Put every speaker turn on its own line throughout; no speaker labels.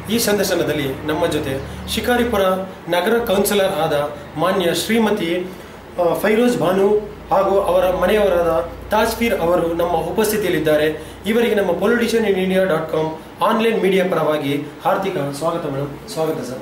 ಈ ಸಂದರ್ಶನದಲ್ಲಿ ನಮ್ಮ ಜೊತೆ ಶಿಕಾರಿಪುರ ನಗರ ಕೌನ್ಸಿಲರ್ ಆದ ಮಾನ್ಯ ಶ್ರೀಮತಿ ಆ, ಫೈರೋಜ್ ಭಾನು ಹಾಗೂ ಅವರ ಮನೆಯವರಾದ ತಾಜ್ಫೀರ್ ಅವರು ನಮ್ಮ ಉಪಸ್ಥಿತಿಯಲ್ಲಿದ್ದಾರೆ ಇವರಿಗೆ ನಮ್ಮ politician in India dot com online media ಪರವಾಗಿ ಹಾರ್ದಿಕ ಸ್ವಾಗತ ಮೇಡಮ್ ಸ್ವಾಗತ ಸರ್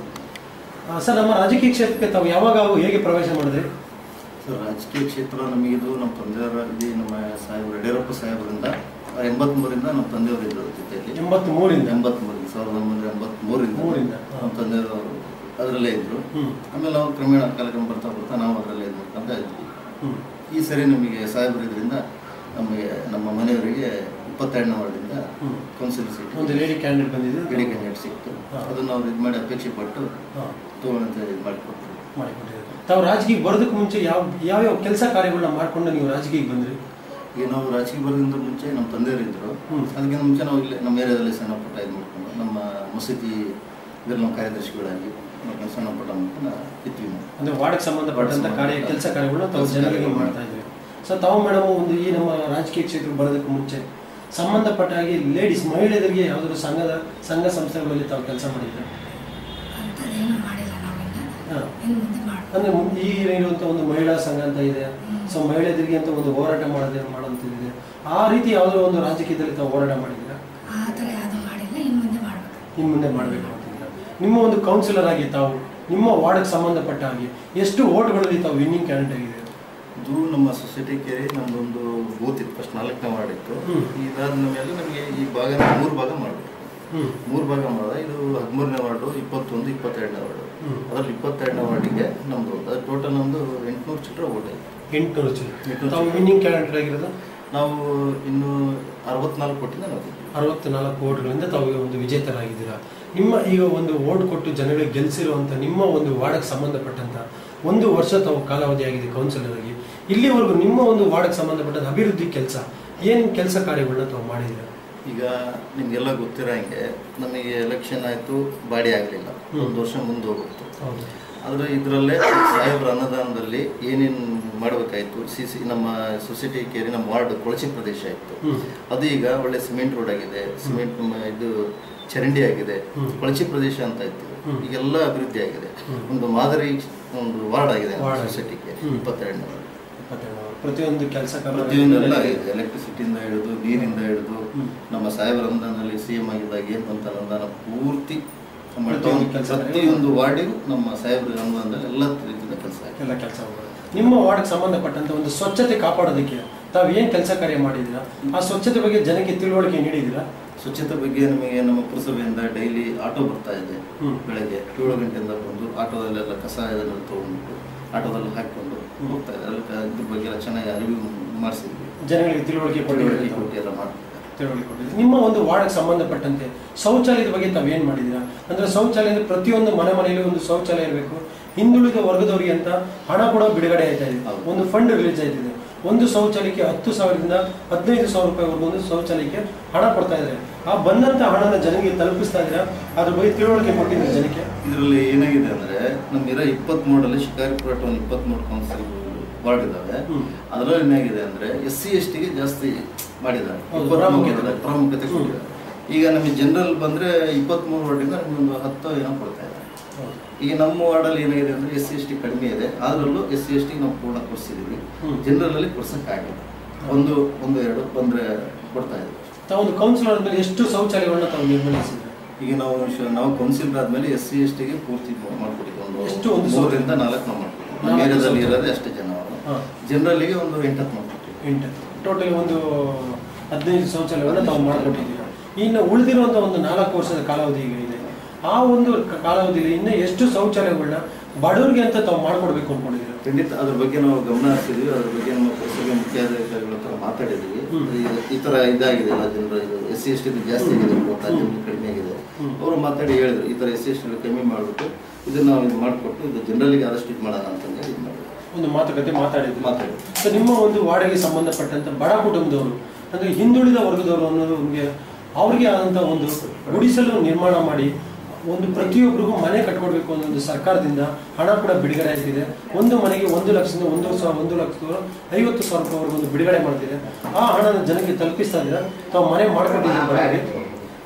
ಆ, ಸರ್ ನಮ್ಮ ರಾಜಕೀಯ ಕ್ಷೇತ್ರಕ್ಕೆ ತಾವು ಯಾವಾಗ ಹಾಗೂ ಹೇಗೆ ಪ್ರವೇಶ ಮಾಡಿದ್ರಿ
ಸರ್ ರಾಜಕೀಯ ಕ್ಷೇತ್ರ ನಮಗಿದು ನಮ್ಮ ತಂದೆಯವರ ಇಲ್ಲಿ ನಮ್ಮ ಸಾಹೇಬರು ಯಡಿಯೂರಪ್ಪ ಸಾಹೇಬರಿಂದ ಎಂಬತ್ಮೂರಿಂದ ನಮ್ಮ ತಂದೆಯವರು ಇದ್ದರು ಜೊತೆಯಲ್ಲಿ
ಎಂಬತ್ತ್ ಮೂರಿಂದ
ಎಂಬತ್ಮೂರಿಂದ ಸಾವಿರದ ಒಂಬೈನೂರ ಎಂಬತ್ಮೂರಿಂದ
ಮೂರಿಂದ, ಹಾ.
ನಮ್ಮ ತಂದೆಯವರು ಅದರಲ್ಲೇ ಇದ್ರು
ಹ್ಮ್.
ಆಮೇಲೆ ನಾವು ಕ್ರಮೇಣ ಕಾಲಕ್ರಮ ಬರ್ತಾ ಬರ್ತಾ ನಾವು ಅದರಲ್ಲೇ ಇದು ಮಾಡ್ಕೊಂತ ಇದ್ವಿ
ಹ್ಮ್.
ಈ ಸರಿ ನಮಗೆ ಸಾಹೇಬರು ಇದರಿಂದ ನಮಗೆ ನಮ್ಮ ಮನೆಯವರಿಗೆ ಇಪ್ಪತ್ತೆರಡನೇ ವಾರ್ಡಿಂದ
ಹ್ಮ್.
ಕೌನ್ಸಿಲ್ ಸೀಟ್
ಒಂದು ಲೇಡಿ ಕ್ಯಾಂಡಿಡೇಟ್ ಬಂದಿದೆ
ಗಿಡಿ ಕ್ಯಾಂಡಿಡೇಟ್ ಸಿಕ್ತು
ಹಾ.
ಅದನ್ನು ಅವ್ರು ಇದು ಮಾಡಿ ಅಪೇಕ್ಷೆ ಪಟ್ಟು
ಹಾ,
ತಗೊಳ್ಳಂತ ಇದು ಮಾಡಿಕೊಟ್ರು
ಮಾಡಿಕೊಟ್ಟಿದ್ದಾರೆ ತಾವು ರಾಜಕೀಯಕ್ಕೆ ಬರೋದಕ್ಕೆ ಮುಂಚೆ ಯಾವ ಯಾವ್ಯಾವ ಕೆಲಸ ಕಾರ್ಯಗಳನ್ನ ಮಾಡ್ಕೊಂಡು ನೀವು ರಾಜಕೀಯಕ್ಕೆ ಬಂದ್ರಿ
ಈಗ ನಾವು ರಾಜಕೀಯ ಬರೋದ್ರಿಂದ ಮುಂಚೆ ನಮ್ಮ ತಂದೆಯವರು ಇದ್ರು
ಹ್ಮ್.
ಅದಕ್ಕಿಂತ ಮುಂಚೆ ನಾವು ಇಲ್ಲೇ ನಮ್ಮ ಏರಿಯಾದಲ್ಲಿ ಸಣ್ಣ ಪುಟ್ಟ ಇದು ಮಾಡ್ಕೊಂಡು ನಮ್ಮ ಮಸೀದಿ ಇದರಲ್ಲಿ ನಾವು ಕಾರ್ಯದರ್ಶಿಗಳಾಗಿ ನಾವು ಸಣ್ಣ ಪುಟ್ಟ ಮಾಡ್ಕೊಂಡು ಇದ್ವಿ ನಾವು
ಅಂದ್ರೆ ವಾರ್ಡ್ಗೆ ಸಂಬಂಧಪಟ್ಟಂತ
ವಾರ್ಡ್ಗೆ
ಕಾರ್ಯ
ಸಂಬಂಧ-
ಕೆಲಸ ಕಾರ್ಯಗಳನ್ನ ತಾವು
ಕೆಲ್ಸ
ಜನರಿಗೆ
ಕಾರ್ಯಗಳು
ಮಾಡ್ತಾ ಇದ್ವಿ ಸೊ ತಾವು ಮೇಡಮ್ ಒಂದು ಈ ನಮ್ಮ ರಾಜಕೀಯ ಕ್ಷೇತ್ರಕ್ಕೆ ಬರೋದಕ್ಕೆ ಮುಂಚೆ ಸಂಬಂಧಪಟ್ಟ ಹಾಗೆ ಲೇಡೀಸ್ ಮಹಿಳೆಯರಿಗೆ ಯಾವ್ದಾದ್ರು ಸಂಘದ ಸಂಘ ಸಂಸ್ಥೆಗಳಲ್ಲಿ ತಾವು ಕೆಲಸ ಮಾಡಿದ್ರೆ
ಅಂಥದ್ದೇನು ಮಾಡಿಲ್ಲ ನಾವಿನ್ನ
ಹಾ.
ಇನ್ನು ಮುಂದೆ ಮಾಡ್ಬೇಕು
ಅಂದ್ರೆ ಮು- ಈಗ ಇರುವಂತ ಒಂದು ಮಹಿಳಾ ಸಂಘ ಅಂತ ಇದೆ ಸೊ ಮಹಿಳೆಯರಿಗೆ ಅಂತ ಒಂದು ಹೋರಾಟ ಮಾಡೋದೇ ಮಾಡೋಂಥದ್ದಿದೆ ಆ ರೀತಿ ಯಾವ್ದಾದ್ರು ಒಂದು ರಾಜಕೀಯದಲ್ಲಿ ತಾವು ಹೋರಾಟ ಮಾಡಿದ್ದೀರಾ
ಆ ಥರ ಯಾವುದು ಮಾಡಿಲ್ಲ ಇನ್ನು ಮುಂದೆ ಮಾಡ್ಬೇಕು
ಇನ್ನು ಮುಂದೆ ಮಾಡಬೇಕು ಅಂತಿದ್ದೀರಾ ನಿಮ್ಮ ಒಂದು ಕೌನ್ಸಿಲರ್ ಆಗಿ ತಾವು ನಿಮ್ಮ ವಾರ್ಡ್ಗೆ ಸಂಬಂಧಪಟ್ಟ ಹಾಗೆ ಎಷ್ಟು ಓಟ್ಗಳಲ್ಲಿ ತಾವು ವಿನ್ನಿಂಗ್ ಕ್ಯಾಂಡಿಡೇಟ್ ಆಗಿದೆ
ಇದು ನಮ್ಮ ಸೊಸೈಟಿ ಕೇರಿ ನಮ್ಮದೊಂದು ಬೂತ್ ಇತ್ತು ಫಸ್ಟ್ ನಾಲ್ಕನೇ ವಾರ್ಡ್ ಇತ್ತು
ಹ್ಮ್.
ಇದಾದ ಮೇಲೆ ನಮಗೆ ಈ ಭಾಗ ಮೂರು ಭಾಗ ಮಾಡಬೇಕು
ಹ್ಮ್
ಮೂರು ಭಾಗ ಮಾಡಿದ ಇದು ಹದಿಮೂರನೇ ವಾರ್ಡು ಇಪ್ಪತ್ತೊಂದು ಇಪ್ಪತ್ತೆರಡನೇ ವಾರ್ಡು
ಹ್ಮ್.
ಅದರಲ್ಲಿ ಇಪ್ಪತ್ತೆರಡನೇ ವಾರ್ಡಿಗೆ ನಮ್ಮದು ಅದು ಟೋಟಲ್ ನಮ್ಮದು ಎಂಟುನೂರು ಚಿತ್ರ ಓಟ್ ಐತೆ
ಎಂಟುನೂರು ಚಿಲ್ಲ
ಎಂಟ್ನೂರು
ತಾವು
ಚಿಲ್ಲರೆ.
ವಿನ್ನಿಂಗ್ ಕ್ಯಾಂಡಿಡೇಟ್ ಆಗಿರೋದು
ನಾವು ಇನ್ನು ಅರವತ್ನಾಲ್ಕು ಕೊಟ್ಟಿಂದ ನಾವು ಗೆದ್ದಿದ್ದೀವಿ.
ಅರವತ್ನಾಲ್ಕು ಓಟ್ಗಳಿಂದ ತಾವು ಈಗ ಒಂದು ವಿಜೇತರಾಗಿದ್ದೀರಾ ನಿಮ್ಮ ಈಗ ಒಂದು ಓಟ್ ಕೊಟ್ಟು ಜನಗಳಿಗೆ ಗೆಲ್ಲಿಸಿರುವಂಥ ನಿಮ್ಮ ಒಂದು ವಾರ್ಡ್ಗೆ ಸಂಬಂಧಪಟ್ಟಂತ ಒಂದು ವರ್ಷ ತಾವು ಕಾಲಾವಧಿಯಾಗಿದೆ ಕೌನ್ಸಿಲರ್ ಆಗಿ ಇಲ್ಲಿವರೆಗೂ ನಿಮ್ಮ ಒಂದು ವಾರ್ಡ್ಗೆ ಸಂಬಂಧಪಟ್ಟಂತ ಅಭಿವೃದ್ಧಿ ಕೆಲಸ ಏನು ಕೆಲಸ ಕಾರ್ಯಗಳನ್ನ ತಾವು ಮಾಡಿದ್ದೀರಾ
ಈಗ ನಿಮಗೆಲ್ಲ ಗೊತ್ತಿರೋ ಹಂಗೆ ನಮಗೆ ಎಲೆಕ್ಷನ್ ಆಯಿತು ಬಾಡಿ ಆಗಲಿಲ್ಲ
ಹ್ಮ್.
ಒಂದು ವರ್ಷ ಮುಂದೆ ಹೋಗ್ಬಿಡ್ತು
ಹೌದು
ಆದರೆ ಇದರಲ್ಲೇ ಸಾಹೇಬ್ರ ಅನುದಾನದಲ್ಲಿ ಏನೇನು ಮಾಡಬೇಕಾಯ್ತು ಸಿ ಸಿ ನಮ್ಮ ಸೊಸೈಟಿ ಕೇರಿ ನಮ್ಮ ವಾರ್ಡ್ ಕೊಳಚೆ ಪ್ರದೇಶ ಇತ್ತು
ಹ್ಮ್.
ಅದು ಈಗ ಒಳ್ಳೆ ಸಿಮೆಂಟ್ ರೋಡ್ ಆಗಿದೆ ಸಿಮೆಂಟ್ ಮ- ಇದು ಚರಂಡಿ ಆಗಿದೆ
ಹ್ಮ್.
ಕೊಳಚೆ ಪ್ರದೇಶ ಅಂತ ಇತ್ತು
ಹ್ಮ್.
ಈಗೆಲ್ಲ ಅಭಿವೃದ್ಧಿ ಆಗಿದೆ
ಹ್ಮ್.
ಒಂದು ಮಾದರಿ ಒಂದು ವಾರ್ಡ್ ಆಗಿದೆ ನಮ್ಮ
ವಾರ್ಡ್ ಆಗಿದೆ.
ಸೊಸೈಟಿಗೆ
ಹ್ಮ್.
ಇಪ್ಪತ್ತೆರಡನೇ ವಾರ್ಡ್
ಇಪ್ಪತ್ತೆರಡು ಪ್ರತಿಯೊಂದು ಕೆಲಸ
ಪ್ರತಿಯೊಂದೆಲ್ಲ ಆಗಿದೆ ಎಲೆಕ್ಟ್ರಿಸಿಟಿಯಿಂದ ಹಿಡಿದು ನೀರಿಂದ ಹಿಡಿದು
ಹ್ಮ್.
ನಮ್ಮ ಸಾಹೇಬರ ಅನುದಾನದಲ್ಲಿ ಸಿ ಎಂ ಆಗಿದ್ದಾಗ ಏನು ಬಂತ ಅನುದಾನ ಪೂರ್ತಿ ನಮ್ಮ
ಪ್ರತಿಯೊಂದು
town-
ಕೆಲ್ಸ
ಪ್ರತಿಯೊಂದು ವಾರ್ಡಿಗೂ ನಮ್ಮ ಸಾಹೇಬ್ರ ಅನುದಾನದಲ್ಲಿ ಎಲ್ಲ ರೀತಿಯ ಕೆಲಸ ಆಗಿದೆ
ಎಲ್ಲ ಕೆಲಸ ನಿಮ್ಮ ವಾರ್ಡ್ಗೆ ಸಂಬಂಧಪಟ್ಟಂತ ಒಂದು ಸ್ವಚ್ಛತೆ ಕಾಪಾಡೋದಕ್ಕೆ ತಾವು ಏನು ಕೆಲಸ ಕಾರ್ಯ ಮಾಡಿದ್ದೀರಾ ಆ ಸ್ವಚ್ಛತೆ ಬಗ್ಗೆ ಜನಕ್ಕೆ ತಿಳುವಳಿಕೆ ನೀಡಿದ್ದೀರಾ
ಸ್ವಚ್ಛತೆ ಬಗ್ಗೆ ನಮಗೆ ನಮ್ಮ ಪುರಸಭೆಯಿಂದ ಡೈಲಿ ಆಟೋ ಬರ್ತಾ ಇದೆ
ಹ್ಮ್.
ಬೆಳಗ್ಗೆ ಏಳು ಗಂಟೆಯಿಂದ ಬಂದು ಆಟೋದಲ್ಲೆಲ್ಲ ಕಸ ಇದನ್ನು ತೊಗೊಂಡ್ಬಿಟ್ಟು ಆಟೋದಲ್ಲಿ ಹಾಕಿಕೊಂಡು ಹೋಗ್ತಾ ಇದೆ ಅದಕ್ಕೆ ಇದ್ರ ಬಗ್ಗೆ ಎಲ್ಲ ಚೆನ್ನಾಗಿ ಅರಿವು ಮಾಡಿಸಿದ್ವಿ
ಜನಗಳಿಗೆ ತಿಳುವಳಿಕೆ
ತಿಳುವಳಿಕೆ
ಕೊಟ್ಟಿದ್ದೀರಾ
ಕೊಟ್ಟು ಎಲ್ಲ ಮಾಡ್ತಾರೆ
ತಿಳುವಳಿಕೆ ಕೊಟ್ಟಿದ್ದೀರಾ ನಿಮ್ಮ ಒಂದು ವಾರ್ಡ್ಗೆ ಸಂಬಂಧಪಟ್ಟಂತೆ ಶೌಚಾಲಯದ ಬಗ್ಗೆ ತಾವು ಏನು ಮಾಡಿದ್ದೀರಾ ಅಂದ್ರೆ ಶೌಚಾಲಯದ ಪ್ರತಿಯೊಂದು ಮನೆ ಮನೆಯಲ್ಲಿ ಒಂದು ಶೌಚಾಲಯ ಇರಬೇಕು ಹಿಂದುಳಿದ ವರ್ಗದವರಿಗೆ ಅಂತ ಹಣ ಕೂಡ ಬಿಡುಗಡೆ ಆಯ್ತಾ ಇದೆ
ಹೌದು.
ಒಂದು ಫಂಡ್ ರಿಲೀಸ್ ಆಯ್ತಿದೆ ಒಂದು ಶೌಚಾಲಯಕ್ಕೆ ಹತ್ತು ಸಾವಿರದಿಂದ ಹದಿನೈದು ಸಾವಿರ ರೂಪಾಯಿವರೆಗೂ ಒಂದು ಶೌಚಾಲಯಕ್ಕೆ ಹಣ ಕೊಡ್ತಾ ಇದ್ದಾರೆ ಆ ಬಂದಂತ ಹಣನ ಜನರಿಗೆ ತಲುಪಿಸ್ತಾ ಇದ್ದೀರಾ ಅದ್ರ ಬಗ್ಗೆ ತಿಳುವಳಿಕೆ ಕೊಟ್ಟಿದ್ದೀರಾ ಜನಕ್ಕೆ
ಇದರಲ್ಲಿ ಏನಾಗಿದೆ ಅಂದ್ರೆ ನಮ್ಮಿರೋ ಇಪ್ಪತ್ತ್ ಮೂರರಲ್ಲಿ ಶಿಕಾರಿಪುರ ಟೌನ್ ಇಪ್ಪತ್ತ್ ಕೌನ್ಸಿಲ್ ವಾರ್ಡ್ ಇದಾವೆ
ಹ್ಮ್.
ಅದರಲ್ಲಿ ಏನಾಗಿದೆ ಅಂದ್ರೆ ಎಸ್ ಸಿ ಎಸ್ ಟಿಗೆ ಜಾಸ್ತಿ ಮಾಡಿದ್ದಾರೆ
ಹೌದು,
23
ಪ್ರಾಮುಖ್ಯತೆ.
ಗೆ ಪ್ರಾಮುಖ್ಯತೆ
ಹ್ಮ್.
ಕೊಟ್ಟಿದ್ದಾರೆ ಈಗ ನಮಗೆ ಜನರಲ್ ಬಂದ್ರೆ ಇಪ್ಪತ್ಮೂರು ವಾರ್ಡಿಂದ ನಮ್ಗೆ ಒಂದು ಹತ್ತು ಏನೋ ಕೊಡ್ತಾ ಇದ್ದಾರೆ ಈಗ ನಮ್ಮ ವಾರ್ಡಲ್ಲಿ ಏನಾಗಿದೆ ಅಂದ್ರೆ ಎಸ್ ಸಿ ಎಸ್ ಟಿ ಕಡಿಮೆ ಇದೆ ಅದರಲ್ಲೂ ಎಸ್ ಸಿ ಎಸ್ ಟಿ ನಾವು ಪೂರ್ಣ ಕೊಡಿಸಿದೀವಿ
ಹ್ಮ್.
ಜನರಲ್ ಅಲ್ಲಿ ಕೊಡ್ಸಕ್ಕಾಗಿಲ್ಲ ಒಂದು ಒಂದು ಎರಡು ಬಂದ್ರೆ ಕೊಡ್ತಾ ಇದ್ದೀವಿ
ತಾವು ಒಂದು ಕೌನ್ಸಿಲರ್ ಆದ್ಮೇಲೆ ಎಷ್ಟು ಶೌಚಾಲಯಗಳನ್ನ ತಾವು ನಿರ್ಮಿಸಿದ್ರೆ
ಈಗ ನಾವು ಶ- ನಾವು ಕೌನ್ಸಿಲರ್ ಆದ್ಮೇಲೆ ಎಸ್ ಸಿ ಎಸ್ ಟಿಗೆ ಪೂರ್ತಿ ಮಾಡ್ಕೊಟ್ಟಿದ್ವಿ
ಎಷ್ಟು ಒಂದು
ಒಂದು
ಸಾವಿರ?
ಮೂರರಿಂದ ನಾಲ್ಕು ನಾವು ಮಾಡ್ಕೊಟ್ಟಿದ್ವಿ ನಮ್ಮ
ನಾಲ್ಕು
ಏರಿಯಾದಲ್ಲಿ
ಸಾವಿರ?
ಇರೋದೇ ಅಷ್ಟೇ ಜನ ಅವರು
ಹಾ.
ಜನರಲ್ಲಿಗೆ ಒಂದು ಎಂಟತ್ತು ಮಾಡ್ಕೊಟ್ಟಿದ್ವಿ
ಎಂಟು ಟೋಟಲ್ ಒಂದು ಹದಿನೈದು ಶೌಚಾಲಯವನ್ನು ತಾವು ಮಾಡಿಕೊಟ್ಟಿದ್ದೀರಾ ಇನ್ನು ಉಳಿದಿರುವಂಥ ಒಂದು ನಾಲ್ಕು ವರ್ಷದ ಕಾಲಾವಧಿ ಈಗ ಇದೆ ಆ ಒಂದು ಕ- ಕಾಲಾವಧಿಯಲ್ಲಿ ಇನ್ನು ಎಷ್ಟು ಶೌಚಾಲಯಗಳನ್ನ ಬಡವರಿಗೆ ಅಂತ ತಾವು ಮಾಡ್ಕೊಡ್ಬೇಕು ಅನ್ಕೊಂಡಿದ್ದೀರಾ
ಖಂಡಿತ ಅದ್ರ ಬಗ್ಗೆ ನಾವು ಗಮನ ಹರಿಸಿದ್ವಿ ಅದ್ರ ಬಗ್ಗೆ ನಮ್ಮ ಪುರಸಭೆ ಮುಖ್ಯಾಧಿಕಾರಿಗಳ ಹತ್ರ ಮಾತಾಡಿದ್ವಿ
ಹ್ಮ್.
ಈ- ಈ ತರ ಇದಾಗಿದೆ ಎಲ್ಲ ಜನರು ಇದು ಎಸ್ ಸಿ ಎಸ್ ಟಿ ಜಾಸ್ತಿ ಆಗಿದೆ ಗೊತ್ತಾ ಜನರು ಕಡಿಮೆ ಆಗಿದೆ
ಹ್ಮ್.
ಅವರು ಮಾತಾಡಿ ಹೇಳಿದ್ರು ಈ ತರ ಎಸ್ ಸಿ ಎಸ್ ಟಿ ಕಮ್ಮಿ ಮಾಡಿಬಿಟ್ಟು ಇದನ್ನ ನಾವು ಇದು ಮಾಡಿಕೊಟ್ಟು ಇದು ಜನರಲ್ಲಿಗೆ ಆದಷ್ಟು ಇದು ಮಾಡೋಣ ಅಂತಂದೇಳಿ ಇದು ಮಾಡಿದ್ವಿ
ಒಂದು ಮಾತುಕತೆ ಮಾತಾಡಿದ್ರು
ಮಾತಾಡಿ
ಸೊ ನಿಮ್ಮ ಒಂದು ವಾರ್ಡಿಗೆ ಸಂಬಂಧಪಟ್ಟಂತ ಬಡ ಕುಟುಂಬದವರು ಅಂದ್ರೆ ಹಿಂದುಳಿದ ವರ್ಗದವರು ಅನ್ನೋದು ನಮಗೆ ಅವ್ರಿಗೆ ಆದಂತ ಒಂದು ಗುಡಿಸಲು ನಿರ್ಮಾಣ ಮಾಡಿ ಒಂದು ಪ್ರತಿಯೊಬ್ಬರಿಗೂ ಮನೆ ಕಟ್ಕೊಡ್ಬೇಕು ಅನ್ನೋ ಒಂದು ಸರ್ಕಾರದಿಂದ ಹಣ ಕೂಡ ಬಿಡುಗಡೆ ಆಗ್ತಿದೆ ಒಂದು ಮನೆಗೆ ಒಂದು ಲಕ್ಷದಿಂದ ಒಂದು ಸಾವಿರ ಒಂದು ಲಕ್ಷದ ಐವತ್ತು ಸಾವಿರ ರೂಪಾಯಿವರೆಗೂ ಒಂದು ಬಿಡುಗಡೆ ಮಾಡ್ತಿದೆ ಆ ಹಣನ ಜನಕ್ಕೆ ತಲುಪಿಸ್ತಾ ಇದ್ದೀರಾ ತಾವು ಮನೆ ಮಾಡ್ಕೊಂಡಿದ್ದೀರಾ ಬಡವರಿಗೆ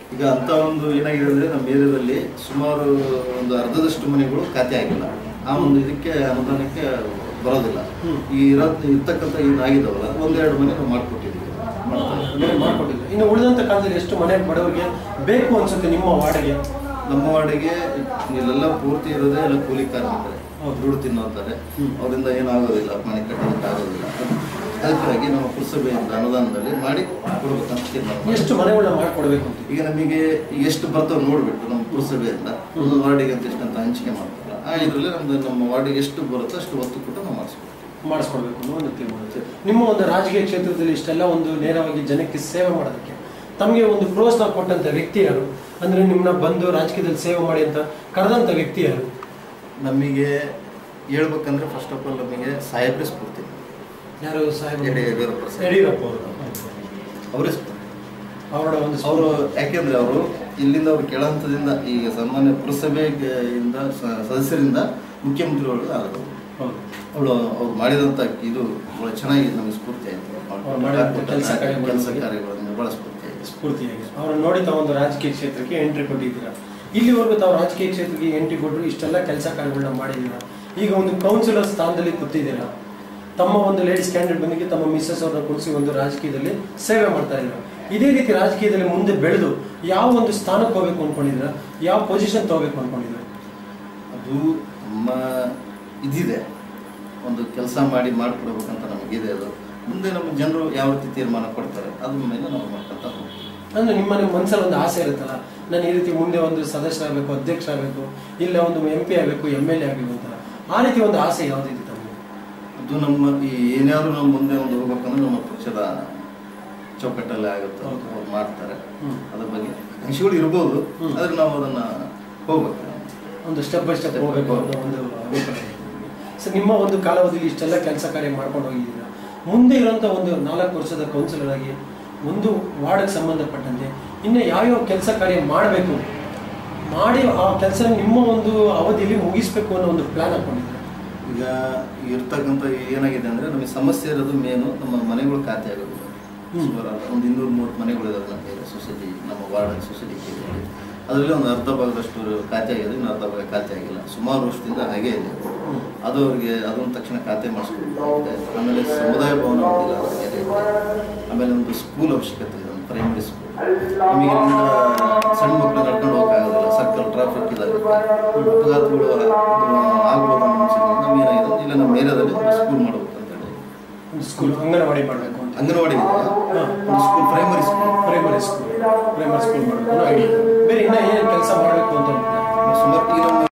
ಈಗ ಅಂತ ಒಂದು ಏನಾಗಿದೆ ಅಂದ್ರೆ ನಮ್ಮ ಏರಿಯಾದಲ್ಲಿ ಸುಮಾರು ಒಂದು ಅರ್ಧದಷ್ಟು ಮನೆಗಳು ಖಾತೆ ಆಗಿಲ್ಲ ಆ ಒಂದು ಇದಕ್ಕೆ ಅನುದಾನಕ್ಕೆ ಬರೋದಿಲ್ಲ
ಹ್ಮ್.
ಈ ಇರೋ ಇರ್ತಕ್ಕಂಥ ಇದಾಗಿದ್ದಾವಲ್ಲ ಒಂದೆರಡು ಮನೆ ನಾವು ಮಾಡ್ಕೊಟ್ಟಿದ್ದೀವಿ ಮಾಡ್ತಾ ಇದ್ದೀವಿ.
ಬೇರೆ ಮಾಡ್ಕೊಟ್ಟಿಲ್ಲ ಇನ್ನು ಉಳಿದಂತ ಕಾಲದಲ್ಲಿ ಎಷ್ಟು ಮನೆ ಬಡವರಿಗೆ ಬೇಕು ಅನ್ಸುತ್ತೆ ನಿಮ್ಮ ವಾರ್ಡ್ಗೆ
ನಮ್ಮ ವಾರ್ಡಿಗೆ ಇಲ್ಲೆಲ್ಲ ಪೂರ್ತಿ ಇರೋದೇ ಎಲ್ಲ ಕೂಲಿ ಕಾರ್ಮಿಕರೇ
ಹೌದು.
ದುಡ್ಡು ತಿನ್ನೋತಾರೆ
ಹ್ಮ್.
ಅವರಿಂದ ಏನಾಗೋದಿಲ್ಲ ಮನೆ ಕಟ್ಟೋದಕ್ಕೆ ಆಗೋದಿಲ್ಲ ಅದಕ್ಕಾಗಿ ನಮ್ಮ ಪುರಸಭೆಯಿಂದ ಅನುದಾನದಲ್ಲಿ ಮಾಡಿ ಕೊಡ್ಬೇಕಂತ ತೀರ್ಮಾನ ಮಾಡಿದ್ವಿ.
ಎಷ್ಟು ಮನೆಗಳನ್ನ ಮಾಡ್ಕೊಡ್ಬೇಕು ಅಂತ
ಈಗ ನಮಗೆ ಎಷ್ಟು ಬರ್ತಾವೆ ನೋಡ್ಬಿಟ್ಟು ನಮ್ಮ ಪುರಸಭೆಯಿಂದ ಒಂದು ವಾರ್ಡಿಗೆ ಅಂತ ಎಷ್ಟು ಅಂತ ಹಂಚಿಕೆ ಮಾಡ್ತಾರಲ್ಲ ಆ ಇದರಲ್ಲಿ ನಮ್ದು ನಮ್ಮ ವಾರ್ಡಿಗೆ ಎಷ್ಟು ಬರುತ್ತೋ ಅಷ್ಟು ಒತ್ತು ಕೊಟ್ಟು ನಾವು ಮಾಡಿಸ್ಕೊಡ್ತೀವಿ
ಮಾಡಿಸ್ಕೊಡ್ಬೇಕು ಅನ್ನೋ ಒಂದು ತೀರ್ಮಾನ ನಿಮ್ಮ ಒಂದು ರಾಜಕೀಯ ಕ್ಷೇತ್ರದಲ್ಲಿ ಇಷ್ಟೆಲ್ಲ ಒಂದು ನೇರವಾಗಿ ಜನಕ್ಕೆ ಸೇವೆ ಮಾಡೋದಕ್ಕೆ ತಮಗೆ ಒಂದು ಪ್ರೋತ್ಸಾಹ ಕೊಟ್ಟಂತ ವ್ಯಕ್ತಿ ಯಾರು ಅಂದ್ರೆ ನಿಮ್ಮನ್ನ ಬಂದು ರಾಜಕೀಯದಲ್ಲಿ ಸೇವೆ ಮಾಡಿ ಅಂತ ಕರೆದಂತ ವ್ಯಕ್ತಿ ಯಾರು
ನಮಗೆ ಹೇಳ್ಬೇಕಂದ್ರೆ ಫಸ್ಟ್ ಆಫ್ ಆಲ್ ನಮಗೆ ಸಾಹೇಬ್ರೆ ಸ್ಫೂರ್ತಿ
ಯಾರು ಸಾಹೇಬ್
ಯಡಿ- ಯಡಿಯೂರಪ್ಪ ಸರ್.
ಯಡಿಯೂರಪ್ಪ ಅವರು
ಅವರೇ ಸ್ಫೂರ್ತಿ
ಅವರ ಒಂದು
ಅವರು ಯಾಕೆಂದ್ರೆ ಅವರು ಇಲ್ಲಿಂದ ಅವ್ರು ಕೆಳ ಹಂತದಿಂದ ಈಗ ಸಾಮಾನ್ಯ ಪುರಸಭೆಯಿಂದ ಸ- ಸದಸ್ಯರಿಂದ ಮುಖ್ಯಮಂತ್ರಿಗಳು ಆದರು
ಹೌದು
ಅವಳು ಅವ್ರು ಮಾಡಿದಂಥ ಇದು ಬಹಳ ಚೆನ್ನಾಗಿ ನಮಗೆ ಸ್ಫೂರ್ತಿ
ಅವ್ರು ಮಾಡಿದಂಥ ಕೆಲ್ಸ ಕಾರ್ಯಗಳು
ಕೆಲಸ ಕಾರ್ಯಗಳನ್ನು ಬಹಳ ಸ್ಫೂರ್ತಿ ಆಯ್ತು
ಸ್ಫೂರ್ತಿಯಾಗಿ ಅವ್ರನ್ನ ನೋಡಿ ತಾವು ಒಂದು ರಾಜಕೀಯ ಕ್ಷೇತ್ರಕ್ಕೆ ಎಂಟ್ರಿ ಕೊಟ್ಟಿದ್ದೀರಾ ಇಲ್ಲಿವರೆಗೂ ತಾವು ರಾಜಕೀಯ ಕ್ಷೇತ್ರಕ್ಕೆ ಎಂಟ್ರಿ ಕೊಟ್ಟರು ಇಷ್ಟೆಲ್ಲ ಕೆಲಸ ಕಾರ್ಯಗಳನ್ನ ಮಾಡಿದ್ದೀರಾ ಈಗ ಒಂದು ಕೌನ್ಸಿಲರ್ ಸ್ಥಾನದಲ್ಲಿ ಕೂತಿದ್ದೀರಾ ತಮ್ಮ ಒಂದು ಲೇಡೀಸ್ ಕ್ಯಾಂಡಿಡೇಟ್ ಬಂದಿಗೆ ತಮ್ಮ ಮಿಸ್ಸಸ್ ಅವ್ರನ್ನ ಕುರಿಸಿ ಒಂದು ರಾಜಕೀಯದಲ್ಲಿ ಸೇವೆ ಮಾಡ್ತಾ ಇದ್ದೀರಾ ಇದೇ ರೀತಿ ರಾಜಕೀಯದಲ್ಲಿ ಮುಂದೆ ಬೆಳೆದು ಯಾವ ಒಂದು ಸ್ಥಾನಕ್ಕೆ ಹೋಗ್ಬೇಕು ಅನ್ಕೊಂಡಿದ್ದೀರಾ ಯಾವ ಪೊಸಿಷನ್ ತಗೋಬೇಕು ಅನ್ಕೊಂಡಿದ್ದೀರಾ
ಅದು ನಮ್ಮ ಇದಿದೆ ಒಂದು ಕೆಲಸ ಮಾಡಿ ಮಾಡಿಕೊಡ್ಬೇಕಂತ ನಮಗಿದೆ ಅದು ಮುಂದೆ ನಮ್ಮ ಜನರು ಯಾವ ರೀತಿ ತೀರ್ಮಾನ ಕೊಡ್ತಾರೆ ಅದ್ರ ಮೇಲೆ ನಾವು ಮಾಡ್ಕೊತ ಹೋಗ್ತೀವಿ
ಅಂದ್ರೆ ನಿಮ್ಮ ಮನಸ್ಸಲ್ಲಿ ಒಂದು ಆಸೆ ಇರುತ್ತಲ್ಲ ನಾನು ಈ ರೀತಿ ಮುಂದೆ ಒಂದು ಸದಸ್ಯರಾಗಬೇಕು ಅಧ್ಯಕ್ಷ ಆಗಬೇಕು ಇಲ್ಲ ಒಂದು ಎಂ ಪಿ ಆಗಬೇಕು ಎಮ್ ಎಲ್ ಎ ಆಗಬೇಕು ಅಂತ ಆ ರೀತಿ ಒಂದು ಆಸೆ ಯಾವುದಿದೆ ತಮಗೆ
ಅದು ನಮ್ಮ ಈ ಏನಾದ್ರು ನಾವು ಮುಂದೆ ಒಂದು ಹೋಗ್ಬೇಕಂದ್ರೆ ನಮ್ಮ ಪಕ್ಷದ ಚೌಕಟ್ಟಲ್ಲಿ ಆಗುತ್ತೆ
ಹೌದು.
ಅವ್ರು ಮಾಡ್ತಾರೆ
ಹ್ಮ್.
ಅದ್ರ ಬಗ್ಗೆ ಅಂಶಗಳು ಇರ್ಬೋದು
ಹ್ಮ್.
ಆದ್ರೆ ನಾವು ಅದನ್ನ ಹೋಗ್ಬೇಕು
ಒಂದು ಸ್ಟೆಪ್ ಬೈ ಸ್ಟೆಪ್ ಹೋಗಬೇಕು ಅನ್ನೋ ಒಂದು ಅಭಿಪ್ರಾಯ ಇದೆ ನಿಮಗೆ. ಸೊ ನಿಮ್ಮ ಒಂದು ಕಾಲಾವಧಿಯಲ್ಲಿ ಇಷ್ಟೆಲ್ಲ ಕೆಲಸ ಕಾರ್ಯ ಮಾಡ್ಕೊಂಡು ಹೋಗಿದ್ದೀರಾ ಮುಂದೆ ಇರುವಂಥ ಒಂದು ನಾಲ್ಕು ವರ್ಷದ ಕೌನ್ಸಿಲರ್ ಆಗಿ ಒಂದು ವಾರ್ಡ್ಗೆ ಸಂಬಂಧಪಟ್ಟಂತೆ ಇನ್ನು ಯಾವ್ಯಾವ ಕೆಲಸ ಕಾರ್ಯ ಮಾಡಬೇಕು ಮಾಡಿ ಆ ಕೆಲಸ ನಿಮ್ಮ ಒಂದು ಅವಧಿಯಲ್ಲಿ ಮುಗಿಸ್ಬೇಕು ಅನ್ನೋ ಒಂದು ಪ್ಲಾನ್ ಹಾಕೊಂಡಿದ್ದೀರಾ
ಈಗ ಇರ್ತಕ್ಕಂಥ ಏನಾಗಿದೆ ಅಂದ್ರೆ ನಮಗೆ ಸಮಸ್ಯೆ ಇರೋದು ಮೇನು ನಮ್ಮ ಮನೆಗಳು ಖಾತೆ ಆಗೋದಿಲ್ಲ
ಹ್ಮ್.
ಸುಮಾರು ಒಂದು ಇನ್ನೂರು ಮೂವತ್ತು ಮನೆಗಳು ಇದಾವೆ ನಮ್ಮ ಸೊಸೈಟಿ ನಮ್ಮ ವಾರ್ಡ್ ಸೊಸೈಟಿ ಅದರಲ್ಲಿ ಒಂದು ಅರ್ಧ ಭಾಗದಷ್ಟು ಖಾತೆ ಆಗಿದೆ ಇನ್ನು ಅರ್ಧ ಭಾಗ ಖಾತೆ ಆಗಿಲ್ಲ ಸುಮಾರು ವರ್ಷದಿಂದ ಹಾಗೆ ಇದೆ
ಹ್ಮ್.
ಅದು ಅವರಿಗೆ ಅದೊಂದು ತಕ್ಷಣ ಖಾತೆ ಮಾಡಿಸ್ಕೊಡ್ಬೇಕಾಗಿದೆ ಆಮೇಲೆ ಸಮುದಾಯ ಭವನ ಒಂದಿಲ್ಲ ಅವ್ರಿಗೆ ಇದೆ. ಆಮೇಲೆ ಒಂದು ಸ್ಕೂಲ್ ಅವಶ್ಯಕತೆ ಇದೆ ಒಂದು ಪ್ರೈಮರಿ ಸ್ಕೂಲ್ ನಮಗೆ ಇಲ್ಲಿಂದ ಸಣ್ಣ ಮಕ್ಕಳು ನಡ್ಕೊಂಡು ಹೋಗೋಕ್ಕಾಗೋದಿಲ್ಲ ಸರ್ಕಲ್ ಟ್ರಾಫಿಕ್ ಇದಾವೆ ಅಪಘಾತಗಳು ಆಗ್ಬೋದು ಅನ್ನೋ ಅನ್ಸುತ್ತೆ. ನಮ್ಗೆ ಏನಾಗಿದೆ ಅಂದ್ರೆ ಇಲ್ಲ ನಮ್ಮ ಏರಿಯಾದಲ್ಲಿ ಒಂದು ಸ್ಕೂಲ್ ಮಾಡ್ಬೇಕು ಅಂತ ಹೇಳಿ
ಒಂದು ಸ್ಕೂಲ್ ಅಂಗನವಾಡಿ ಮಾಡಬೇಕು ಅಂತ
ಅಂಗನವಾಡಿ ಇದೆ ಒಂದು school primary school
primary school primary school ಮಾಡಬೇಕು ಅನ್ನೋ ಐಡಿಯಾ ಬೇರೆ ಇನ್ನ ಏನು ಕೆಲಸ ಮಾಡಬೇಕು ಅಂತ ಅನ್ಕೊಂಡ್ರೆ?
ಸುಮಾರು ಈಗ ನಮ್ಮ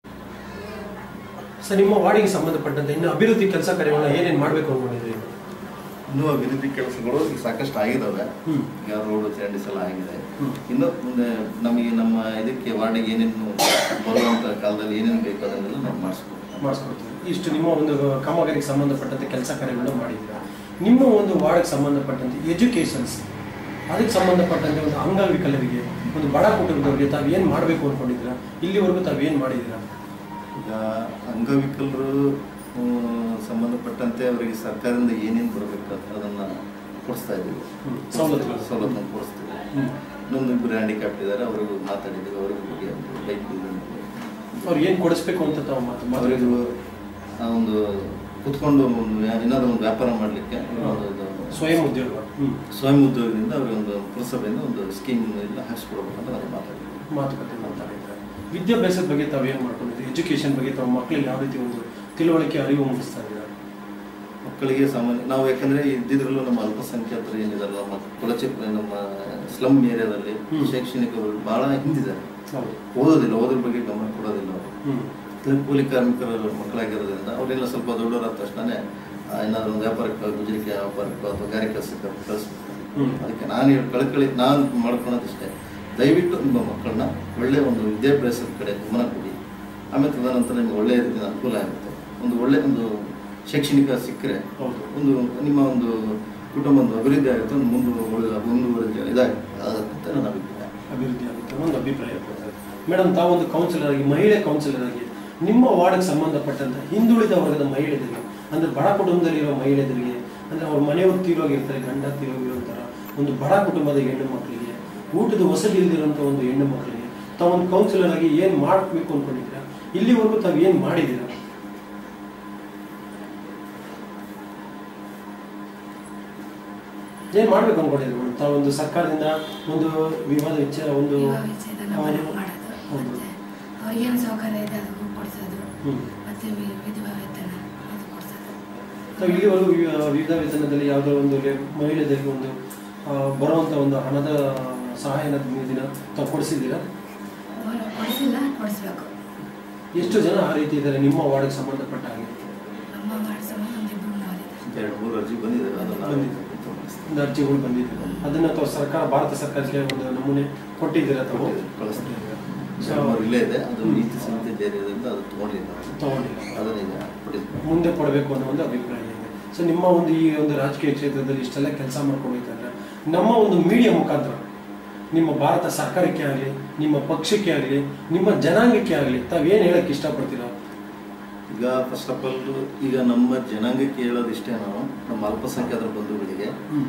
ಸರ್ ನಿಮ್ಮ ವಾರ್ಡಿಗೆ ಸಂಬಂಧಪಟ್ಟಂತೆ ಇನ್ನು ಅಭಿವೃದ್ಧಿ ಕೆಲಸ ಕಾರ್ಯಗಳನ್ನ ಏನೇನು ಮಾಡಬೇಕು ಅನ್ಕೊಂಡಿದ್ದೀರಿ
ಇನ್ನೂ ಅಭಿವೃದ್ಧಿ ಕೆಲಸಗಳು ಈಗ ಸಾಕಷ್ಟು ಆಗಿದ್ದಾವೆ
ಹ್ಮ್.
ಈಗ ರೋಡ್ ಚರಂಡಿಸ್ ಎಲ್ಲ ಆಗಿದೆ
ಹ್ಮ್.
ಇನ್ನು ಮುಂದೆ ನಮಗೆ ನಮ್ಮ ಇದಕ್ಕೆ ವಾರ್ಡಿಗೆ ಏನೇನು ಬರುವಂತ ಕಾಲದಲ್ಲಿ ಏನೇನು ಬೇಕು ಅದನ್ನೆಲ್ಲ ನಾವು ಮಾಡಿಸ್ಬೇಕು
ಮಾಡಿಸ್ಕೊಡ್ತೀವಿ ಇಷ್ಟು ನಿಮ್ಮ ಒಂದು ಕಾಮಗಾರಿಗೆ ಸಂಬಂಧಪಟ್ಟಂತೆ ಕೆಲಸ ಕಾರ್ಯಗಳನ್ನ ಮಾಡಿದ್ದೀರಾ ನಿಮ್ಮ ಒಂದು ವಾರ್ಡ್ಗೆ ಸಂಬಂಧಪಟ್ಟಂತೆ ಎಜುಕೇಷನ್ಸ್ ಅದಕ್ಕೆ ಸಂಬಂಧಪಟ್ಟಂತೆ ಒಂದು ಅಂಗವಿಕಲರಿಗೆ ಒಂದು ಬಡ ಕುಟುಂಬದವರಿಗೆ ತಾವು ಏನು ಮಾಡಬೇಕು ಅನ್ಕೊಂಡಿದ್ದೀರಾ ಇಲ್ಲಿವರೆಗೂ ತಾವು ಏನು ಮಾಡಿದ್ದೀರಾ
ಈಗ ಅಂಗವಿಕಲರು ಆ, ಸಂಬಂಧಪಟ್ಟಂತೆ ಅವರಿಗೆ ಸರ್ಕಾರದಿಂದ ಏನೇನು ಬರಬೇಕು ಅದನ್ನ ಕೊಡಿಸ್ತಾ ಇದ್ದೀವಿ
ಹ್ಮ್. ಸವಲತ್ತುಗಳು.
ಸವಲತ್ತನ್ನು ಕೊಡಿಸ್ತೀವಿ ಇನ್ನೊಂದು ಇಬ್ಬರು ಹ್ಯಾಂಡಿಕ್ಯಾಪ್ಟ್ ಇದ್ದಾರೆ ಅವರಿಗೂ ಮಾತಾಡಿದ್ದೀವಿ ಅವ್ರಿಗೂ ಬಗ್ಗೆ ಒಂದು ಬೈಕ್
ಅವ್ರು ಏನು ಕೊಡಿಸ್ಬೇಕು ಅಂತ ತಾವು ಮಾತು
ಅವರಿಗೂ
ಮಾತಾಡಿದ್ರು
ಆ ಒಂದು ಕುತ್ಕೊಂಡು ಒಂದು ಯಾ- ಏನಾದ್ರು ಒಂದು ವ್ಯಾಪಾರ ಮಾಡಲಿಕ್ಕೆ
ಸ್ವಯಂ ಉದ್ಯೋಗ ಹ್ಮ್.
ಸ್ವಯಂ ಉದ್ಯೋಗದಿಂದ ಅವರಿಗೆ ಒಂದು ಪುರಸಭೆಯಿಂದ ಒಂದು ಸ್ಕೀಮ್ ಎಲ್ಲ ಹಾಕಿಸ್ಕೊಡ್ಬೇಕಂತ ನಾವು ಮಾತಾಡಿದ್ವಿ
ಮಾತುಕತೆ ಮಾತಾಡಿದ್ದಾರೆ ವಿದ್ಯಾಭ್ಯಾಸದ ಬಗ್ಗೆ ತಾವು ಏನು ಮಾಡ್ಕೊಂಡಿದ್ದೀರಿ ಎಜುಕೇಷನ್ ಬಗ್ಗೆ ತಾವು ಮಕ್ಕಳಿಗೆ ಯಾವ ರೀತಿ ಒಂದು ತಿಳುವಳಿಕೆ ಅರಿವು ಮೂಡಿಸ್ತಾ ಇದ್ದೀರಾ
ಮಕ್ಕಳಿಗೆ ಸಾಮಾನ್ಯ ನಾವು ಯಾಕಂದ್ರೆ ಇದ್ದಿದ್ರಲ್ಲೂ ನಮ್ಮ ಅಲ್ಪಸಂಖ್ಯಾತರು ಏನಿದಾರಲ್ಲ ನಮ್ಮ ಕೊಳಚೆ ನಮ್ಮ ಸ್ಲಮ್ ಏರಿಯಾದಲ್ಲಿ
ಹ್ಮ್.
ಶೈಕ್ಷಣಿಕರು ಬಹಳ ಹಿಂದಿದ್ದಾರೆ
ಹೌದು
ಓದೋದಿಲ್ಲ ಓದ್ರ ಬಗ್ಗೆ ಗಮನ ಕೊಡೋದಿಲ್ಲ ಅವರು
ಹ್ಮ್
ಕೆಲವು ಕೂಲಿ ಕಾರ್ಮಿಕರ ಮಕ್ಕಳಾಗಿರೋದ್ರಿಂದ ಅವರೆಲ್ಲ ಸ್ವಲ್ಪ ದೊಡ್ಡವರಾದ ತಕ್ಷಣ ಏನಾದ್ರು ಒಂದು ವ್ಯಾಪಾರಕ್ಕೆ ಗುಜರಿಕೆ ವ್ಯಾಪಾರಕ್ಕೋ ಅಥವಾ ಗಾರೆ ಕೆಲಸಕ್ಕೆ ಕಳಿಸ್ಬೇಕು
ಹ್ಮ್.
ಅದಕ್ಕೆ ನಾನು ಹೇಳಿ ಕಳಕಳಿ ನಾನು ಮಾಡ್ಕೊಳೋದಿಷ್ಟೇ ದಯವಿಟ್ಟು ನಿಮ್ಮ ಮಕ್ಕಳನ್ನ ಒಳ್ಳೆಯ ಒಂದು ವಿದ್ಯಾಭ್ಯಾಸದ ಕಡೆ ಗಮನ ಕೊಡಿ ಆಮೇಲೆ ತದನಂತರ ನಿಮ್ಗೆ ಒಳ್ಳೆಯ ರೀತಿಯ ಅನುಕೂಲ ಆಗುತ್ತೆ ಒಂದು ಒಳ್ಳೆಯ ಒಂದು ಶೈಕ್ಷಣಿಕ ಸಿಕ್ಕರೆ
ಹೌದು.
ಒಂದು ನಿಮ್ಮ ಒಂದು ಕುಟುಂಬ ಒಂದು ಅಭಿವೃದ್ಧಿ ಆಗುತ್ತೆ ಒಂದು ಮುಂದುವರೆದ ಮುಂದುವರೆದ ಇದಾಗುತ್ತೆ ಆಗುತ್ತೆ ನನ್ನ ಅಭಿಪ್ರಾಯ
ಅಭಿವೃದ್ಧಿ ಆಗುತ್ತೆ ಒಂದು ಅಭಿಪ್ರಾಯ ಬರ್ತದೆ ಮೇಡಮ್ ತಾವೊಂದು ಕೌನ್ಸಿಲರ್ ಆಗಿ ಮಹಿಳೆ ಕೌನ್ಸಿಲರ್ ಆಗಿ ನಿಮ್ಮ ವಾರ್ಡ್ಗೆ ಸಂಬಂಧಪಟ್ಟಂತ ಹಿಂದುಳಿದ ವರ್ಗದ ಮಹಿಳೆಯರಿಗೆ ಅಂದ್ರೆ ಬಡ ಕುಟುಂಬದಲ್ಲಿರೋ ಮಹಿಳೆಯರಿಗೆ ಅಂದ್ರೆ ಅವ್ರ ಮನೆಯವರು ತೀರೋಗಿರ್ತಾರೆ ಗಂಡ ತೀರೋಗಿರೋಂಥರ ಒಂದು ಬಡ ಕುಟುಂಬದ ಹೆಣ್ಣು ಮಕ್ಕಳಿಗೆ ಊಟದ ವಸತಿ ಇಲ್ದಿರೋಂಥ ಒಂದು ಹೆಣ್ಣು ಮಕ್ಕಳಿಗೆ ತಾವೊಂದು ಕೌನ್ಸಿಲರ್ ಆಗಿ ಏನು ಮಾಡಬೇಕು ಅನ್ಕೊಂಡಿದ್ದೀರಾ ಇಲ್ಲಿವರೆಗೂ ತಾವು ಏನು ಮಾಡಿದ್ದೀರಾ ಏನು ಮಾಡ್ಬೇಕು ಅನ್ಕೊಂಡಿದ್ದೀರಿ ಮೇಡಮ್ ತಾವೊಂದು ಸರ್ಕಾರದಿಂದ ಒಂದು ವಿವಾದ ವಿಚಾರ ಒಂದು
ವಿವಾಹ ವಿಚ್ಛೇದನ ಮನೆ ಮಾಡೋದು
ಹೌದು.
ಮತ್ತೆ ಅವ್ರಿಗೇನು ಸೌಕರ್ಯ ಇದೆ ಅದು ಕೊಡ್ಸೋದು
ಹ್ಮ್.
ಮತ್ತೆ ವಿ- ವಿಧವಾ ವೇತನ ಅದು ಕೊಡ್ಸೋದು
ತಾವು ಇಲ್ಲಿವರೆಗೂ ವಿ- ವಿವಿಧ ವೇತನದಲ್ಲಿ ಯಾವುದೋ ಒಂದು ಲೇ- ಮಹಿಳೆಯರಿಗೆ ಒಂದು ಆ, ಬರುವಂತ ಒಂದು ಹಣದ ಸಹಾಯನ ದಿನ ತಾವು ಕೊಡಿಸಿದ್ದೀರಾ
ಅವ್ರು ಕೊಡಿಸಿಲ್ಲ ಕೊಡಿಸ್ಬೇಕು
ಎಷ್ಟು ಜನ ಆ ರೀತಿ ಇದ್ದಾರೆ ನಿಮ್ಮ ವಾರ್ಡ್ಗೆ ಸಂಬಂಧಪಟ್ಟ ಹಾಗೆ
ನಮ್ಮ ಮಾಡಿಸೋ ಒಂದಿಬ್ಬರು ಮೂವರಿದೆ
ಎರಡು ಮೂರು ಅರ್ಜಿ ಬಂದಿದೆ ಅದನ್ನು
ಬಂದಿದೆ. ಒಂದು ಅರ್ಜಿಗಳು ಬಂದಿದೆ ಅದನ್ನ ತಾವು ಸರ್ಕಾರ ಭಾರತ ಸರ್ಕಾರಕ್ಕೆ ಒಂದು ನಮೂನೆ ಕೊಟ್ಟಿದ್ದೀರಾ ತಾವು
ಕಳಿಸ್ತೀವಿ
ಸೊ,
ಎರಡು ಮೂರು ಇಲ್ಲೇ ಇದೆ ಅದು ನೀತಿ ಸಂಹಿತೆ ಜಾರಿಯಿಂದ ಅದು ತೊಗೊಂಡಿಲ್ಲ
ತಗೊಂಡಿಲ್ಲ
ಅದನ್ನ ಈಗ ಕೊಟ್ಟಿದ್ವಿ
ಮುಂದೆ ಕೊಡಬೇಕು ಅನ್ನೋ ಒಂದು ಅಭಿಪ್ರಾಯ ಇದೆ ಸೊ ನಿಮ್ಮ ಒಂದು ಈ ಒಂದು ರಾಜಕೀಯ ಕ್ಷೇತ್ರದಲ್ಲಿ ಇಷ್ಟೆಲ್ಲ ಕೆಲಸ ಮಾಡ್ಕೊಳ್ಬೇಕಂದ್ರೆ ನಮ್ಮ ಒಂದು ಮೀಡಿಯಾ ಮುಖಾಂತರ ನಿಮ್ಮ ಭಾರತ ಸರ್ಕಾರಕ್ಕೆ ಆಗಲಿ ನಿಮ್ಮ ಪಕ್ಷಕ್ಕೆ ಆಗಲಿ ನಿಮ್ಮ ಜನಾಂಗಕ್ಕೆ ಆಗಲಿ ತಾವೇನು ಹೇಳಕ್ಕೆ ಇಷ್ಟಪಡ್ತೀರಾ
ಈಗ ಫಸ್ಟ್ ಆಫ್ ಆಲ್ ಈಗ ನಮ್ಮ ಜನಾಂಗಕ್ಕೆ ಹೇಳೋದಿಷ್ಟೇ ನಾವು ನಮ್ಮ ಅಲ್ಪಸಂಖ್ಯಾತರ ಬಂಧುಗಳಿಗೆ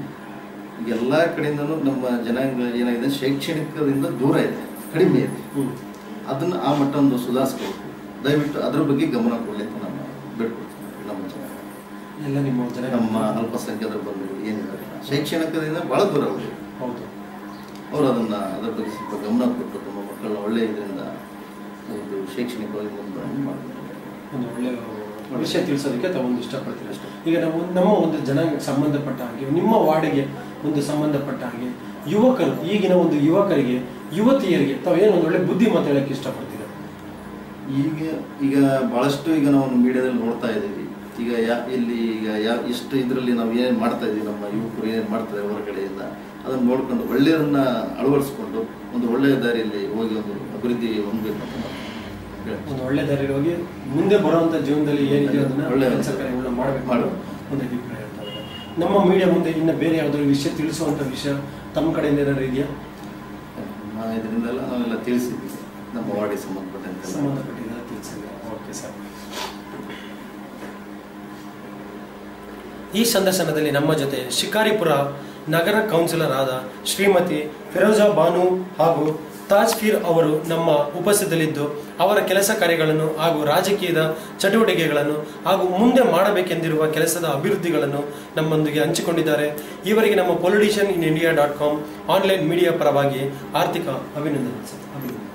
ಎಲ್ಲ ಕಡೆಯಿಂದನೂ ನಮ್ಮ ಜನಾಂಗ ಏನಾಗಿದೆ ಶೈಕ್ಷಣಿಕದಿಂದ ದೂರ ಇದೆ ಕಡಿಮೆ ಇದೆ
ಹ್ಮ್.
ಅದನ್ನ ಆ ಮಟ್ಟ ಒಂದು ಸುಧಾರಿಸ್ಬೇಕು ದಯವಿಟ್ಟು ಅದ್ರ ಬಗ್ಗೆ ಗಮನ ಕೊಡಲಿ ಅಂತ ನಾನು ಬೇಡ್ಕೊಳ್ತೀನಿ ನಮ್ಮ ಜನ
ಎಲ್ಲ ನಿಮ್ಮ ಜನ
ನಮ್ಮ ಅಲ್ಪಸಂಖ್ಯಾತರ ಬಂಧುಗಳು ಏನಿದ್ದಾರೆ ಶೈಕ್ಷಣಿಕದಿಂದ ಬಹಳ ದೂರ ಹೋಗಿದೆ
ಹೌದು
ಅವರು ಅದನ್ನ ಅದರ ಬಗ್ಗೆ ಸ್ವಲ್ಪ ಗಮನ ಕೊಟ್ಟು ತಮ್ಮ ಮಕ್ಕಳನ್ನ ಒಳ್ಳೆಯ ಇದರಿಂದ ಒಂದು ಶೈಕ್ಷಣಿಕವಾಗಿ ಮುಂದೆ ಮಾಡ್ತಾರೆ
ಒಂದು ಒಳ್ಳೆಯ ವಿಷಯ ತಿಳಿಸೋದಕ್ಕೆ ತಾವೊಂದು ಇಷ್ಟಪಡ್ತೀರಿ ಅಷ್ಟೇ ಈಗ ನಾವು ನಮ್ಮ ಒಂದು ಜನಾಂಗಕ್ಕೆ ಸಂಬಂಧಪಟ್ಟ ಹಾಗೆ ನಿಮ್ಮ ವಾರ್ಡಿಗೆ ಒಂದು ಸಂಬಂಧಪಟ್ಟ ಹಾಗೆ ಯುವಕರು ಈಗಿನ ಒಂದು ಯುವಕರಿಗೆ ಯುವತಿಯರಿಗೆ ತಾವೇನು ಒಂದು ಒಳ್ಳೆ ಬುದ್ಧಿ ಮಾತು ಹೇಳಕ್ಕೆ ಇಷ್ಟಪಡ್ತೀರಾ
ಈಗ ಈಗ ಬಹಳಷ್ಟು ಈಗ ನಾವು ಮೀಡಿಯಾದಲ್ಲಿ ನೋಡ್ತಾ ಇದ್ದೀವಿ ಈಗ ಯಾ ಇಲ್ಲಿ ಈಗ ಯಾವ ಎಷ್ಟು ಇದರಲ್ಲಿ ನಾವು ಏನು ಮಾಡ್ತಾ ಇದ್ದೀವಿ ನಮ್ಮ ಯುವಕರು ಏನು ಮಾಡ್ತಾರೆ ಹೊರಗಡೆಯಿಂದ ಅದನ್ನು ನೋಡ್ಕೊಂಡು ಒಳ್ಳೆಯದನ್ನ ಅಳವಡಿಸ್ಕೊಂಡು ಒಂದು ಒಳ್ಳೆಯ ದಾರಿಯಲ್ಲಿ ಹೋಗಿ ಒಂದು ಅಭಿವೃದ್ಧಿ ಹೊಂದಬೇಕು ಅಂತ ನಾನು ಹೇಳ್ತೀನಿ.
ಒಂದು ಒಳ್ಳೆ ದಾರಿ ಹೋಗಿ ಮುಂದೆ ಬರುವಂತ ಜೀವನದಲ್ಲಿ ಏನಿದೆ ಅದನ್ನ
ಒಳ್ಳೆ-
ಕೆಲಸ ಕಾರ್ಯಗಳನ್ನ ಮಾಡಬೇಕು
ಮಾಡು.
ಒಂದು ಅಭಿಪ್ರಾಯ ಇರ್ತಾ ಇದೆ. ನಮ್ಮ ಮೀಡಿಯಾ ಮುಂದೆ ಇನ್ನು ಬೇರೆ ಯಾವ್ದಾದ್ರು ವಿಷಯ ತಿಳಿಸುವಂತ ವಿಷಯ ತಮ್ಮ ಕಡೆಯಿಂದ ಏನಾದ್ರು ಇದೆಯಾ
ನಾವು ಇದರಿಂದೆಲ್ಲ ನಾವೆಲ್ಲ ತಿಳಿಸಿದ್ವಿ ನಮ್ಮ ವಾರ್ಡಿಗೆ ಸಂಬಂಧಪಟ್ಟಂತೆ
ಸಂಬಂಧಪಟ್ಟಿದ್ದೆಲ್ಲ ತಿಳಿಸಿದ್ರೆ ಓಕೆ ಸರ್ ಈ ಸಂದರ್ಶನದಲ್ಲಿ ನಮ್ಮ ಜೊತೆ ಶಿಕಾರಿಪುರ ನಗರ ಕೌನ್ಸಿಲರ್ ಆದ ಶ್ರೀಮತಿ ಫಿರೋಜಾ ಬಾನು ಹಾಗೂ ತಾಜ್ಫೀರ್ ಅವರು ನಮ್ಮ ಉಪಸ್ಥಿತಿಯಲ್ಲಿದ್ದು ಅವರ ಕೆಲಸ ಕಾರ್ಯಗಳನ್ನು ಹಾಗೂ ರಾಜಕೀಯದ ಚಟುವಟಿಕೆಗಳನ್ನು ಹಾಗೂ ಮುಂದೆ ಮಾಡಬೇಕೆಂದಿರುವ ಕೆಲಸದ ಅಭಿವೃದ್ಧಿಗಳನ್ನು ನಮ್ಮೊಂದಿಗೆ ಹಂಚಿಕೊಂಡಿದ್ದಾರೆ ಇವರಿಗೆ ನಮ್ಮ politician in India dot com online media ಪರವಾಗಿ ಆರ್ಥಿಕ ಅಭಿನಂದನೆ ಸರ್ ಅಭಿನಂದನೆ